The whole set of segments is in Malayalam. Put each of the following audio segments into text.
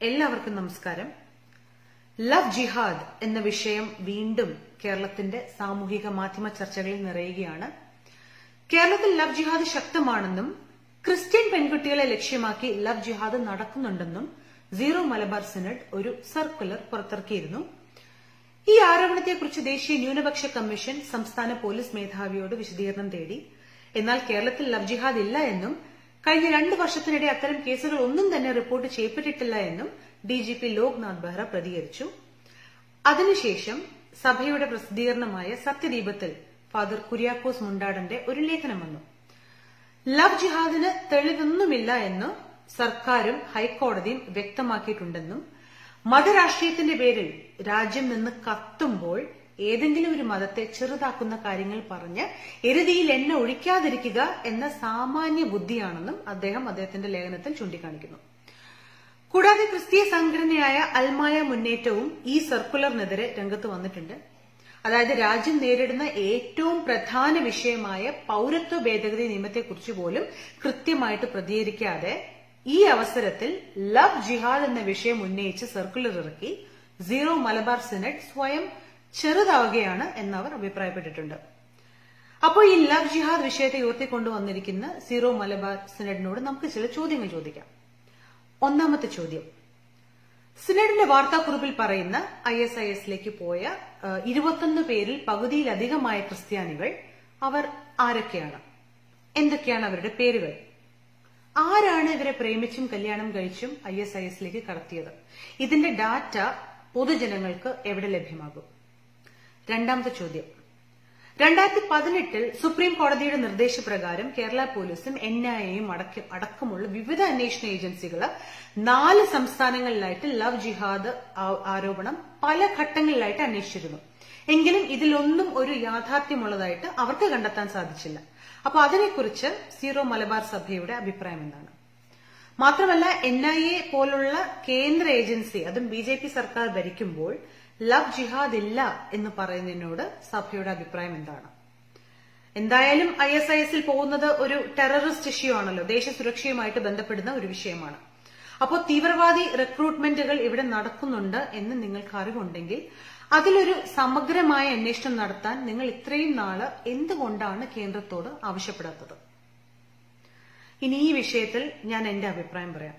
എല്ലാവർക്കും നമസ്കാരം ലവ് ജിഹാദ് എന്ന വിഷയം വീണ്ടും കേരളത്തിന്റെ സാമൂഹിക മാധ്യമ ചർച്ചകളിൽ നിറയുകയാണ് കേരളത്തിൽ ലവ് ജിഹാദ് ശക്തമാണെന്നും ക്രിസ്ത്യൻ പെൺകുട്ടികളെ ലക്ഷ്യമാക്കി ലവ് ജിഹാദ് നടക്കുന്നുണ്ടെന്നും സീറോ മലബാർ സിനഡ് ഒരു സർക്കുലർ പുറത്തിറക്കിയിരുന്നു ഈ ആരോപണത്തെക്കുറിച്ച് ദേശീയ ന്യൂനപക്ഷ കമ്മീഷൻ സംസ്ഥാന പോലീസ് മേധാവിയോട് വിശദീകരണം തേടി എന്നാൽ കേരളത്തിൽ ലവ് ജിഹാദ് ഇല്ല എന്നും കഴിഞ്ഞ രണ്ട് വർഷത്തിനിടെ അത്തരം കേസുകൾ ഒന്നും തന്നെ റിപ്പോർട്ട് ചെയ്യപ്പെട്ടിട്ടില്ല എന്നും ഡിജിപി ലോക്നാഥ് ബെഹ്റ പ്രതികരിച്ചു അതിനുശേഷം സഭയുടെ പ്രസിദ്ധീകരണമായ സത്യദീപത്തിൽ ഫാദർ കുര്യാക്കോസ് മുണ്ടാടന്റെ ഒരു ലേഖനം വന്നു ലവ് ജിഹാദിന് തെളിവൊന്നുമില്ല എന്ന് സർക്കാരും ഹൈക്കോടതിയും വ്യക്തമാക്കിയിട്ടുണ്ടെന്നും മതരാഷ്ട്രീയത്തിന്റെ പേരിൽ രാജ്യം നിന്ന് കത്തുമ്പോൾ ഏതെങ്കിലും ഒരു മതത്തെ ചെറുതാക്കുന്ന കാര്യങ്ങൾ പറഞ്ഞ് എരുതിയിൽ എണ്ണ ഒഴിക്കാതിരിക്കുക എന്ന സാമാന്യ ബുദ്ധിയാണെന്നും അദ്ദേഹം അദ്ദേഹത്തിന്റെ ലേഖനത്തിൽ ചൂണ്ടിക്കാണിക്കുന്നു കൂടാതെ ക്രിസ്തീയ സംഘടനയായ അൽമായ മുന്നേറ്റവും ഈ സർക്കുലറിനെതിരെ രംഗത്ത് വന്നിട്ടുണ്ട് അതായത് രാജ്യം നേരിടുന്ന ഏറ്റവും പ്രധാന വിഷയമായ പൌരത്വ ഭേദഗതി നിയമത്തെക്കുറിച്ച് പോലും കൃത്യമായിട്ട് പ്രതികരിക്കാതെ ഈ അവസരത്തിൽ ലവ് ജിഹാദ് എന്ന വിഷയം ഉന്നയിച്ച് സർക്കുലർ ഇറക്കി സീറോ മലബാർ സിനഡ് സ്വയം ചെറുതാവുകയാണ് എന്നവർ അഭിപ്രായപ്പെട്ടിട്ടുണ്ട് അപ്പോൾ ഈ ലവ് ജിഹാദ് വിഷയത്തെ ഉയർത്തിക്കൊണ്ടുവന്നിരിക്കുന്ന സീറോ മലബാർ സിനഡിനോട് നമുക്ക് ചില ചോദ്യങ്ങൾ ചോദിക്കാം ഒന്നാമത്തെ ചോദ്യം സിനഡിന്റെ വാർത്താക്കുറിപ്പിൽ പറയുന്ന ഐ എസ് ഐ എസിലേക്ക് പോയ ഇരുപത്തൊന്ന് പേരിൽ പകുതിയിലധികമായ ക്രിസ്ത്യാനികൾ അവർ ആരൊക്കെയാണ് എന്തൊക്കെയാണ് അവരുടെ പേരുകൾ ആരാണ് ഇവരെ പ്രേമിച്ചും കല്യാണം കഴിച്ചും ഐ എസ് ഐ എസിലേക്ക് കടത്തിയത് ഇതിന്റെ ഡാറ്റ പൊതുജനങ്ങൾക്ക് എവിടെ ലഭ്യമാകും രണ്ടാമത്തെ ചോദ്യം രണ്ടായിരത്തി പതിനെട്ടിൽ സുപ്രീം കോടതിയുടെ നിർദ്ദേശപ്രകാരം കേരള പോലീസും എൻ ഐ എയും അടക്കമുള്ള വിവിധ അന്വേഷണ ഏജൻസികൾ നാല് സംസ്ഥാനങ്ങളിലായിട്ട് ലവ് ജിഹാദ് ആരോപണം പല ഘട്ടങ്ങളിലായിട്ട് അന്വേഷിച്ചിരുന്നു എങ്കിലും ഇതിലൊന്നും ഒരു യാഥാർത്ഥ്യമുള്ളതായിട്ട് അവർക്ക് കണ്ടെത്താൻ സാധിച്ചില്ല അപ്പൊ അതിനെക്കുറിച്ച് സീറോ മലബാർ സഭയുടെ അഭിപ്രായം എന്താണ് മാത്രമല്ല എൻ ഐ എ പോലുള്ള കേന്ദ്ര ഏജൻസി അതും ബി ജെ പി സർക്കാർ ഭരിക്കുമ്പോൾ ലവ് ജിഹാദ് ഇല്ല എന്ന് പറയുന്നതിനോട് സഭയുടെ അഭിപ്രായം എന്താണ് എന്തായാലും ഐ എസ് ഐ എസിൽ പോകുന്നത് ഒരു ടെററിസ്റ്റ് ഇഷ്യൂ ആണല്ലോ ദേശസുരക്ഷയുമായിട്ട് ബന്ധപ്പെടുന്ന ഒരു വിഷയമാണ് അപ്പോൾ തീവ്രവാദി റിക്രൂട്ട്മെന്റുകൾ ഇവിടെ നടക്കുന്നുണ്ട് എന്ന് നിങ്ങൾക്ക് അറിവുണ്ടെങ്കിൽ അതിലൊരു സമഗ്രമായ അന്വേഷണം നടത്താൻ നിങ്ങൾ ഇത്രയും നാള് എന്തുകൊണ്ടാണ് കേന്ദ്രത്തോട് ആവശ്യപ്പെടാത്തത് ഇനി ഈ വിഷയത്തിൽ ഞാൻ എന്റെ അഭിപ്രായം പറയാം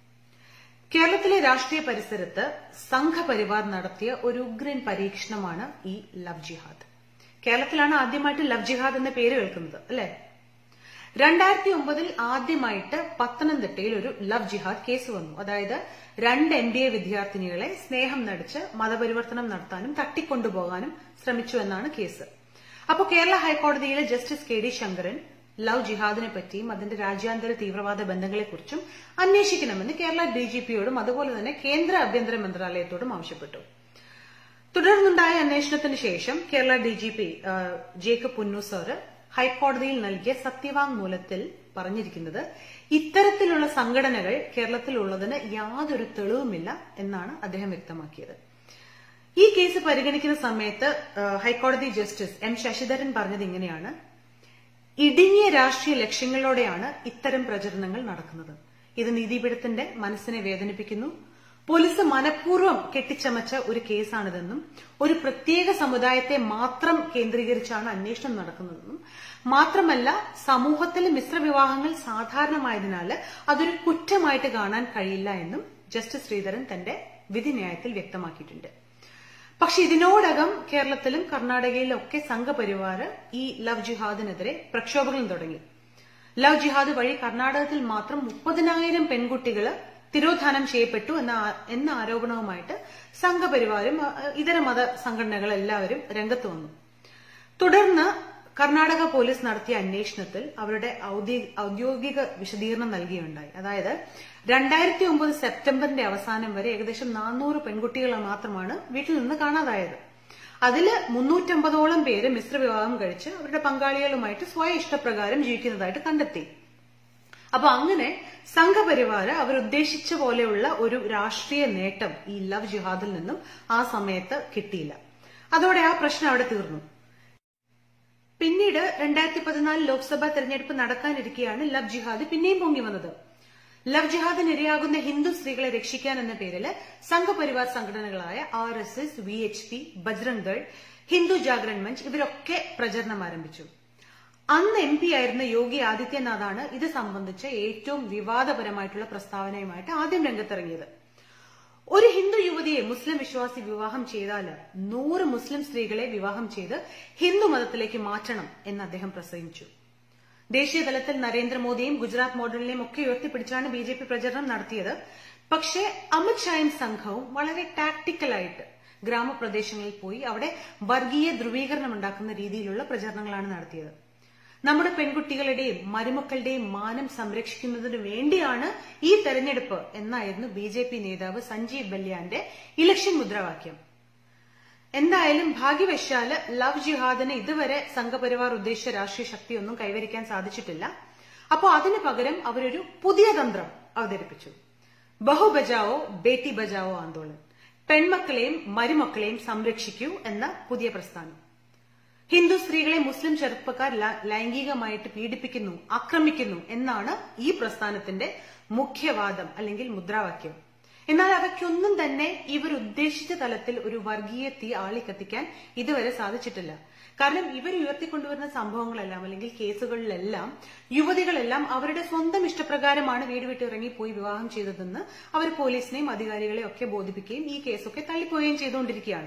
കേരളത്തിലെ രാഷ്ട്രീയ പരിസരത്ത് സംഘപരിവാർ നടത്തിയ ഒരു ഉഗ്രൻ പരീക്ഷണമാണ് ഈ ലവ് ജിഹാദ് കേരളത്തിലാണ് ആദ്യമായിട്ട് ലവ് ജിഹാദ് എന്ന പേര് കേൾക്കുന്നത് അല്ലെ രണ്ടായിരത്തി ഒമ്പതിൽ ആദ്യമായിട്ട് പത്തനംതിട്ടയിൽ ഒരു ലവ് ജിഹാദ് കേസ് വന്നു അതായത് രണ്ട് എം ബി എ വിദ്യാർത്ഥിനികളെ സ്നേഹം നടിച്ച് മതപരിവർത്തനം നടത്താനും തട്ടിക്കൊണ്ടുപോകാനും ശ്രമിച്ചു എന്നാണ് കേസ് അപ്പോൾ കേരള ഹൈക്കോടതിയിലെ justice K D Sankaran love ജിഹാദിനെ പറ്റിയും അതിന്റെ രാജ്യാന്തര തീവ്രവാദ ബന്ധങ്ങളെക്കുറിച്ചും അന്വേഷിക്കണമെന്ന് കേരള ഡിജിപിയോടും അതുപോലെ തന്നെ കേന്ദ്ര ആഭ്യന്തര മന്ത്രാലയത്തോടും ആവശ്യപ്പെട്ടു തുടർന്നുണ്ടായ അന്വേഷണത്തിന് ശേഷം കേരള ഡിജിപി ജേക്കബ് പുന്നു സാറ് ഹൈക്കോടതിയിൽ നൽകിയ സത്യവാങ്മൂലത്തിൽ പറഞ്ഞിരിക്കുന്നത് ഇത്തരത്തിലുള്ള സംഘടനകൾ കേരളത്തിലുള്ളതിന് യാതൊരു തെളിവുമില്ല എന്നാണ് അദ്ദേഹം വ്യക്തമാക്കിയത് ഈ കേസ് പരിഗണിക്കുന്ന സമയത്ത് ഹൈക്കോടതി ജസ്റ്റിസ് എം ശശിധരൻ പറഞ്ഞത് ഇങ്ങനെയാണ് ഇടുങ്ങിയ രാഷ്ട്രീയ ലക്ഷ്യങ്ങളോടെയാണ് ഇത്തരം പ്രചരണങ്ങൾ നടക്കുന്നത് ഇത് നീതിപീഠത്തിന്റെ മനസ്സിനെ വേദനിപ്പിക്കുന്നു പോലീസ് മനഃപൂർവ്വം കെട്ടിച്ചമച്ച ഒരു കേസാണിതെന്നും ഒരു പ്രത്യേക സമുദായത്തെ മാത്രം കേന്ദ്രീകരിച്ചാണ് അന്വേഷണം നടക്കുന്നതെന്നും മാത്രമല്ല സമൂഹത്തിലെ മിശ്രവിവാഹങ്ങൾ സാധാരണമായതിനാൽ അതൊരു കുറ്റമായിട്ട് കാണാൻ കഴിയില്ല എന്നും ജസ്റ്റിസ് ശ്രീധരൻ തന്റെ വിധിന്യായത്തിൽ വ്യക്തമാക്കിയിട്ടുണ്ട് പക്ഷെ ഇതിനോടകം കേരളത്തിലും കർണാടകയിലും ഒക്കെ സംഘപരിവാർ ഈ ലവ് ജിഹാദിനെതിരെ പ്രക്ഷോഭങ്ങൾ തുടങ്ങി ലവ് ജിഹാദ് വഴി കർണാടകത്തിൽ മാത്രം മുപ്പതിനായിരം പെൺകുട്ടികൾ തിരോധാനം ചെയ്യപ്പെട്ടു എന്ന എന്ന ആരോപണവുമായിട്ട് സംഘപരിവാരും ഇതര മത സംഘടനകൾ എല്ലാവരും രംഗത്ത് വന്നു തുടർന്ന് കർണാടക പോലീസ് നടത്തിയ അന്വേഷണത്തിൽ അവരുടെ ഔദ്യോഗിക വിശദീകരണം നൽകിയുണ്ടായി അതായത് രണ്ടായിരത്തി ഒമ്പത് സെപ്റ്റംബറിന്റെ അവസാനം വരെ ഏകദേശം നാനൂറ് പെൺകുട്ടികൾ മാത്രമാണ് വീട്ടിൽ നിന്ന് കാണാതായത് അതിൽ മുന്നൂറ്റമ്പതോളം പേര് മിശ്രവിവാഹം കഴിച്ച് അവരുടെ പങ്കാളികളുമായിട്ട് സ്വയ ഇഷ്ടപ്രകാരം ജീവിക്കുന്നതായിട്ട് കണ്ടെത്തി അപ്പൊ അങ്ങനെ സംഘപരിവാര അവരുദ്ദേശിച്ച പോലെയുള്ള ഒരു രാഷ്ട്രീയ നേട്ടം ഈ ലവ് ജിഹാദിൽ നിന്നും ആ സമയത്ത് കിട്ടിയില്ല അതോടെ ആ പ്രശ്നം അവിടെ തീർന്നു പിന്നീട് രണ്ടായിരത്തി പതിനാല് ലോക്സഭാ തെരഞ്ഞെടുപ്പ് നടക്കാനിരിക്കെയാണ് ലവ് ജിഹാദ് പിന്നെയും പൊങ്ങി വന്നത് ലവ് ജിഹാദിന് ഇരയാകുന്ന ഹിന്ദു സ്ത്രീകളെ രക്ഷിക്കാൻ എന്ന പേരിൽ സംഘപരിവാർ സംഘടനകളായ R S S V H P Bajrang Dal Hindu Jagran Manch ഇവരൊക്കെ പ്രചരണം ആരംഭിച്ചു അന്ന് എം പി ആയിരുന്ന യോഗി ആദിത്യനാഥാണ് ഇത് സംബന്ധിച്ച് ഏറ്റവും വിവാദപരമായിട്ടുള്ള പ്രസ്താവനയുമായിട്ട് ആദ്യം രംഗത്തിറങ്ങിയത് ഒരു ഹിന്ദു യുവതിയെ മുസ്ലിം വിശ്വാസി വിവാഹം ചെയ്താൽ നൂറ് മുസ്ലിം സ്ത്രീകളെ വിവാഹം ചെയ്ത് ഹിന്ദു മതത്തിലേക്ക് മാറ്റണം എന്ന് അദ്ദേഹം പ്രസംഗിച്ചു ദേശീയ തലത്തിൽ നരേന്ദ്രമോദിയും ഗുജറാത്ത് മോഡലിനെയും ഒക്കെ ഉയർത്തിപ്പിടിച്ചാണ് ബി ജെ പി പ്രചരണം നടത്തിയത് പക്ഷേ അമിത്ഷായും സംഘവും വളരെ ടാക്ടിക്കലായിട്ട് ഗ്രാമപ്രദേശങ്ങളിൽ പോയി അവിടെ വർഗീയ ധ്രുവീകരണം ഉണ്ടാക്കുന്ന രീതിയിലുള്ള പ്രചരണങ്ങളാണ് നടത്തിയത് നമ്മുടെ പെൺകുട്ടികളുടെയും മരുമക്കളുടെയും മാനം സംരക്ഷിക്കുന്നതിന് വേണ്ടിയാണ് ഈ തെരഞ്ഞെടുപ്പ് എന്നായിരുന്നു ബി ജെ പി നേതാവ് സഞ്ജീവ് ബല്യാന്റെ ഇലക്ഷൻ മുദ്രാവാക്യം എന്തായാലും ഭാഗ്യവശാല് ലവ് ജിഹാദിന് ഇതുവരെ സംഘപരിവാർ ഉദ്ദേശിച്ച രാഷ്ട്രീയ ശക്തിയൊന്നും കൈവരിക്കാൻ സാധിച്ചിട്ടില്ല അപ്പോൾ അതിനു പകരം അവരൊരു പുതിയ തന്ത്രം അവതരിപ്പിച്ചു ബഹു ബജാവോ ബേട്ടി ബജാവോ ആന്തോളൻ പെൺമക്കളെയും മരുമക്കളെയും സംരക്ഷിക്കൂ എന്ന പുതിയ പ്രസ്ഥാനം ഹിന്ദു സ്ത്രീകളെ മുസ്ലിം ചെറുപ്പക്കാർ ലൈംഗികമായിട്ട് പീഡിപ്പിക്കുന്നു ആക്രമിക്കുന്നു എന്നാണ് ഈ പ്രസ്ഥാനത്തിന്റെ മുഖ്യവാദം അല്ലെങ്കിൽ മുദ്രാവാക്യം എന്നാൽ അവയ്ക്കൊന്നും തന്നെ ഇവർ ഉദ്ദേശിച്ച തലത്തിൽ ഒരു വർഗീയ തീ ആളിക്കത്തിക്കാൻ ഇതുവരെ സാധിച്ചിട്ടില്ല കാരണം ഇവർ ഉയർത്തിക്കൊണ്ടുവരുന്ന സംഭവങ്ങളെല്ലാം അല്ലെങ്കിൽ കേസുകളിലെല്ലാം യുവതികളെല്ലാം അവരുടെ സ്വന്തം ഇഷ്ടപ്രകാരമാണ് വീട് വിട്ട് ഇറങ്ങിപ്പോയി വിവാഹം ചെയ്തതെന്ന് അവർ പോലീസിനെയും അധികാരികളെയും ഒക്കെ ബോധിപ്പിക്കുകയും ഈ കേസൊക്കെ തള്ളിപ്പോവുകയും ചെയ്തുകൊണ്ടിരിക്കുകയാണ്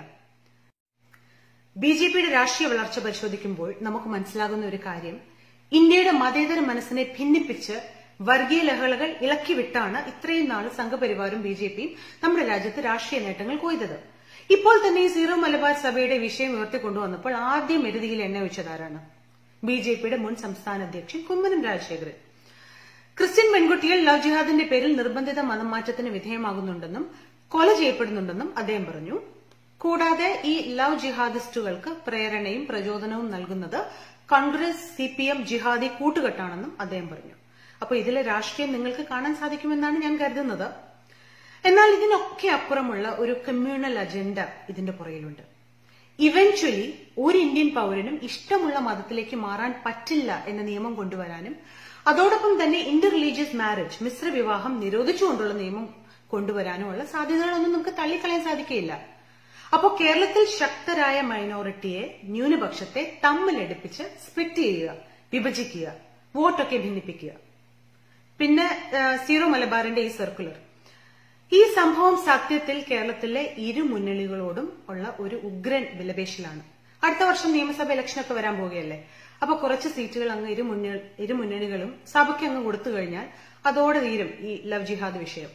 ബി ജെ പിയുടെ രാഷ്ട്രീയ വളർച്ച പരിശോധിക്കുമ്പോൾ നമുക്ക് മനസ്സിലാകുന്ന ഒരു കാര്യം ഇന്ത്യയുടെ മതേതര മനസ്സിനെ ഭിന്നിപ്പിച്ച് വർഗീയ ലഹളകൾ ഇളക്കിവിട്ടാണ് ഇത്രയും നാൾ സംഘപരിവാറും ബി ജെ പിയും നമ്മുടെ രാജ്യത്ത് രാഷ്ട്രീയ നേട്ടങ്ങൾ കൊയ്തത് ഇപ്പോൾ തന്നെ ഈ സീറോ മലബാർ സഭയുടെ വിഷയം ഉയർത്തിക്കൊണ്ടുവന്നപ്പോൾ ആദ്യം എരുതിയിൽ എണ്ണ ഒഴിച്ചതാരാണ് ബി ജെ പിയുടെ മുൻ സംസ്ഥാന അധ്യക്ഷൻ കുമ്മനം രാജശേഖരൻ ക്രിസ്ത്യൻ പെൺകുട്ടികൾ ലവ് ജിഹാദിന്റെ പേരിൽ നിർബന്ധിത മതമാറ്റത്തിന് വിധേയമാകുന്നുണ്ടെന്നും കൊല ചെയ്യപ്പെടുന്നുണ്ടെന്നും അദ്ദേഹം പറഞ്ഞു കൂടാതെ ഈ ലവ് ജിഹാദിസ്റ്റുകൾക്ക് പ്രേരണയും പ്രചോദനവും നൽകുന്നത് കോൺഗ്രസ് സി പി എം ജിഹാദി കൂട്ടുകെട്ടാണെന്നും അദ്ദേഹം പറഞ്ഞു അപ്പൊ ഇതിലെ രാഷ്ട്രീയം നിങ്ങൾക്ക് കാണാൻ സാധിക്കുമെന്നാണ് ഞാൻ കരുതുന്നത് എന്നാൽ ഇതിനൊക്കെ അപ്പുറമുള്ള ഒരു കമ്മ്യൂണൽ അജണ്ട ഇതിന്റെ പുറകിലുണ്ട് ഇവൻച്വലി ഒരു ഇന്ത്യൻ പൌരനും ഇഷ്ടമുള്ള മതത്തിലേക്ക് മാറാൻ പറ്റില്ല എന്ന നിയമം കൊണ്ടുവരാനും അതോടൊപ്പം തന്നെ ഇന്റർ റിലീജിയസ് മാരേജ് മിശ്ര വിവാഹം നിരോധിച്ചുകൊണ്ടുള്ള നിയമം കൊണ്ടുവരാനുമുള്ള സാധ്യതകളൊന്നും നമുക്ക് തള്ളിക്കളയാൻ സാധിക്കില്ല അപ്പോൾ കേരളത്തിൽ ശക്തരായ മൈനോറിറ്റിയെ ന്യൂനപക്ഷത്തെ തമ്മിലടുപ്പിച്ച് സ്പ്ലിറ്റ് ചെയ്യുക വിഭജിക്കുക വോട്ടൊക്കെ ഭിന്നിപ്പിക്കുക പിന്നെ സീറോ മലബാറിന്റെ ഈ സർക്കുലർ ഈ സംഭവം സത്യത്തിൽ കേരളത്തിലെ ഇരു മുന്നണികളോടും ഉള്ള ഒരു ഉഗ്രൻ വിലപേശലാണ് അടുത്ത വർഷം നിയമസഭ ഇലക്ഷനൊക്കെ വരാൻ പോവുകയല്ലേ അപ്പൊ കുറച്ച് സീറ്റുകൾ അങ്ങ് ഇരു ഇരു മുന്നണികളും സഭയ്ക്ക് അങ്ങ് കൊടുത്തു കഴിഞ്ഞാൽ അതോടെ തീരും ഈ ലവ് ജിഹാദ് വിഷയം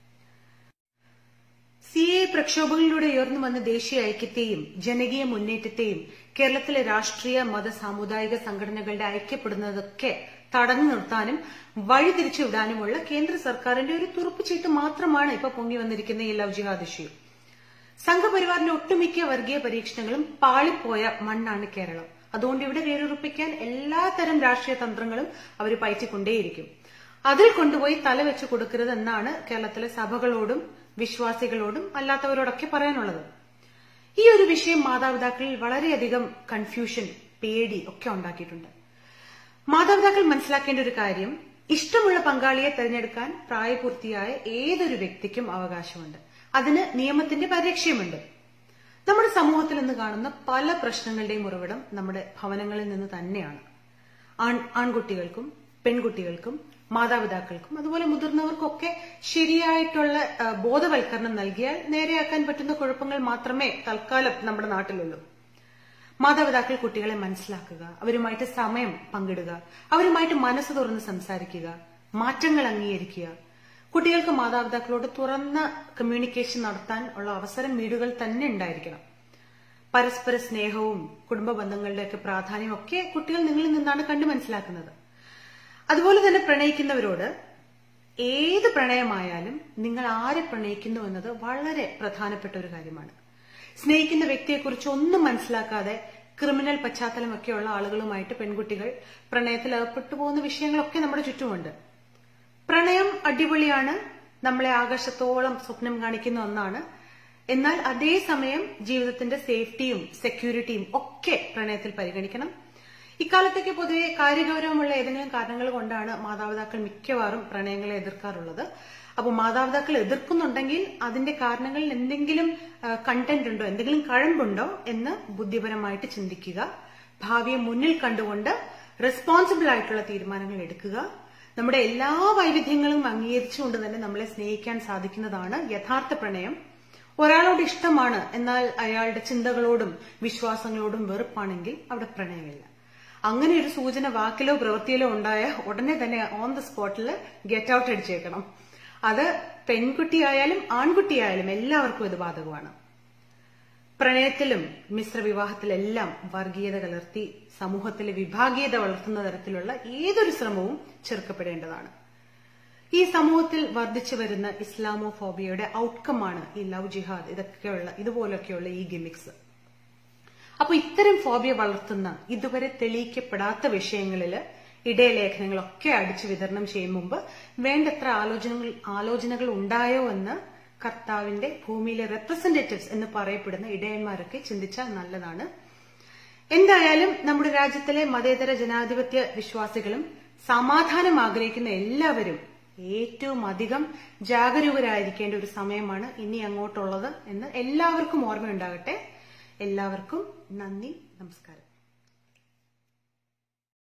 സി എ പ്രക്ഷോഭങ്ങളിലൂടെ ഉയർന്നു വന്ന ദേശീയ ഐക്യത്തെയും ജനകീയ മുന്നേറ്റത്തെയും കേരളത്തിലെ രാഷ്ട്രീയ മത സാമുദായിക സംഘടനകളുടെ ഐക്യപ്പെടുന്നതൊക്കെ തടഞ്ഞു നിർത്താനും വഴിതിരിച്ചു വിടാനുമുള്ള കേന്ദ്ര സർക്കാരിന്റെ ഒരു തുറപ്പുചീട്ട് മാത്രമാണ് ഇപ്പൊ പൊങ്ങി വന്നിരിക്കുന്ന ഈ ലവ് ജിഹാദ് ഇഷ്യൂ സംഘപരിവാറിന്റെ ഒട്ടുമിക്ക വർഗീയ പരീക്ഷണങ്ങളും പാളിപ്പോയ മണ്ണാണ് കേരളം അതുകൊണ്ട് ഇവിടെ വേരുറപ്പിക്കാൻ എല്ലാത്തരം രാഷ്ട്രീയ തന്ത്രങ്ങളും അവർ പയറ്റിക്കൊണ്ടേയിരിക്കും അതിൽ കൊണ്ടുപോയി തലവെച്ച് കൊടുക്കരുത് എന്നാണ് കേരളത്തിലെ സഭകളോടും വിശ്വാസികളോടും അല്ലാത്തവരോടൊക്കെ പറയാനുള്ളത് ഈ ഒരു വിഷയം മാതാപിതാക്കളിൽ വളരെയധികം കൺഫ്യൂഷൻ പേടി ഒക്കെ ഉണ്ടാക്കിയിട്ടുണ്ട് മാതാപിതാക്കൾ മനസ്സിലാക്കേണ്ട ഒരു കാര്യം ഇഷ്ടമുള്ള പങ്കാളിയെ തെരഞ്ഞെടുക്കാൻ പ്രായപൂർത്തിയായ ഏതൊരു വ്യക്തിക്കും അവകാശമുണ്ട് അതിന് നിയമത്തിന്റെ പരിരക്ഷയുമുണ്ട് നമ്മുടെ സമൂഹത്തിൽ ഇന്ന് കാണുന്ന പല പ്രശ്നങ്ങളുടെയും ഉറവിടം നമ്മുടെ ഭവനങ്ങളിൽ നിന്ന് തന്നെയാണ് ആൺകുട്ടികൾക്കും പെൺകുട്ടികൾക്കും മാതാപിതാക്കൾക്കും അതുപോലെ മുതിർന്നവർക്കൊക്കെ ശരിയായിട്ടുള്ള ബോധവൽക്കരണം നൽകിയാൽ നേരെയാക്കാൻ പറ്റുന്ന കുഴപ്പങ്ങൾ മാത്രമേ തൽക്കാലം നമ്മുടെ നാട്ടിലുള്ളൂ മാതാപിതാക്കൾ കുട്ടികളെ മനസ്സിലാക്കുക അവരുമായിട്ട് സമയം പങ്കിടുക അവരുമായിട്ട് മനസ്സ് തുറന്ന് സംസാരിക്കുക മാറ്റങ്ങൾ അംഗീകരിക്കുക കുട്ടികൾക്ക് മാതാപിതാക്കളോട് തുറന്ന കമ്മ്യൂണിക്കേഷൻ നടത്താൻ ഉള്ള അവസരം വീടുകൾ തന്നെ ഉണ്ടായിരിക്കണം പരസ്പര സ്നേഹവും കുടുംബ ബന്ധങ്ങളുടെയൊക്കെ പ്രാധാന്യം ഒക്കെ കുട്ടികൾ നിങ്ങളിൽ നിന്നാണ് കണ്ടു മനസ്സിലാക്കുന്നത് അതുപോലെ തന്നെ പ്രണയിക്കുന്നവരോട് ഏത് പ്രണയമായാലും നിങ്ങൾ ആരെ പ്രണയിക്കുന്നു എന്നത് വളരെ പ്രധാനപ്പെട്ട ഒരു കാര്യമാണ് സ്നേഹിക്കുന്ന വ്യക്തിയെക്കുറിച്ച് ഒന്നും മനസ്സിലാക്കാതെ ക്രിമിനൽ പശ്ചാത്തലമൊക്കെയുള്ള ആളുകളുമായിട്ട് പെൺകുട്ടികൾ പ്രണയത്തിൽ അകപ്പെട്ടു പോകുന്ന വിഷയങ്ങളൊക്കെ നമ്മുടെ ചുറ്റുമുണ്ട് പ്രണയം അടിപൊളിയാണ് നമ്മളെ ആകാശത്തോളം സ്വപ്നം കാണിക്കുന്ന ഒന്നാണ് എന്നാൽ അതേസമയം ജീവിതത്തിന്റെ സേഫ്റ്റിയും സെക്യൂരിറ്റിയും ഒക്കെ പ്രണയത്തിൽ പരിഗണിക്കണം ഇക്കാലത്തൊക്കെ പൊതുവെ കാര്യഗൗരവമുള്ള ഏതെങ്കിലും കാരണങ്ങൾ കൊണ്ടാണ് മാതാപിതാക്കൾ മിക്കവാറും പ്രണയങ്ങളെ എതിർക്കാറുള്ളത് അപ്പോൾ മാതാപിതാക്കൾ എതിർക്കുന്നുണ്ടെങ്കിൽ അതിന്റെ കാരണങ്ങളിൽ എന്തെങ്കിലും കണ്ടന്റ് ഉണ്ടോ എന്തെങ്കിലും കഴമ്പുണ്ടോ എന്ന് ബുദ്ധിപരമായിട്ട് ചിന്തിക്കുക ഭാവിയെ മുന്നിൽ കണ്ടുകൊണ്ട് റെസ്പോൺസിബിൾ ആയിട്ടുള്ള തീരുമാനങ്ങൾ എടുക്കുക നമ്മുടെ എല്ലാ വൈവിധ്യങ്ങളും അംഗീകരിച്ചുകൊണ്ട് തന്നെ നമ്മളെ സ്നേഹിക്കാൻ സാധിക്കുന്നതാണ് യഥാർത്ഥ പ്രണയം ഒരാളോട് ഇഷ്ടമാണ് എന്നാൽ അയാളുടെ ചിന്തകളോടും വിശ്വാസങ്ങളോടും വെറുപ്പാണെങ്കിൽ അവിടെ പ്രണയമില്ല അങ്ങനെ ഒരു സൂചന വാക്കിലോ പ്രവൃത്തിയിലോ ഉണ്ടായ ഉടനെ തന്നെ ഓൺ ദ സ്പോട്ടിൽ ഗെറ്റ് ഔട്ട് അടിച്ചേക്കണം അത് പെൺകുട്ടിയായാലും ആൺകുട്ടിയായാലും എല്ലാവർക്കും ഇത് ബാധകമാണ് പ്രണയത്തിലും മിശ്രവിവാഹത്തിലെല്ലാം വർഗീയത കലർത്തി സമൂഹത്തിലെ വിഭാഗീയത വളർത്തുന്ന തരത്തിലുള്ള ഏതൊരു ശ്രമവും ചെറുക്കപ്പെടേണ്ടതാണ് ഈ സമൂഹത്തിൽ വർദ്ധിച്ചു വരുന്ന ഇസ്ലാമോഫോബിയയുടെ ഔട്ട്കമാണ് ഈ ലവ് ജിഹാദ് ഇതൊക്കെയുള്ള ഇതുപോലൊക്കെയുള്ള ഈ ഗിമിക്സ് അപ്പൊ ഇത്തരം ഫോബിയ വളർത്തുന്ന ഇതുവരെ തെളിയിക്കപ്പെടാത്ത വിഷയങ്ങളിൽ ഇടയലേഖനങ്ങളൊക്കെ അടിച്ചു വിതരണം ചെയ്യും മുമ്പ് വേണ്ടത്ര ആലോചനകൾ ആലോചനകൾ ഉണ്ടായോ എന്ന് കർത്താവിന്റെ ഭൂമിയിലെ റെപ്രസെന്റേറ്റീവ്സ് എന്ന് പറയപ്പെടുന്ന ഇടയന്മാരൊക്കെ ചിന്തിച്ചാൽ നല്ലതാണ് എന്തായാലും നമ്മുടെ രാജ്യത്തിലെ മതേതര ജനാധിപത്യ വിശ്വാസികളും സമാധാനം ആഗ്രഹിക്കുന്ന എല്ലാവരും ഏറ്റവും അധികം ജാഗരൂകരായിരിക്കേണ്ട ഒരു സമയമാണ് ഇനി അങ്ങോട്ടുള്ളത് എന്ന് എല്ലാവർക്കും ഓർമ്മയുണ്ടാകട്ടെ എല്ലാവർക്കും നന്ദി നമസ്കാരം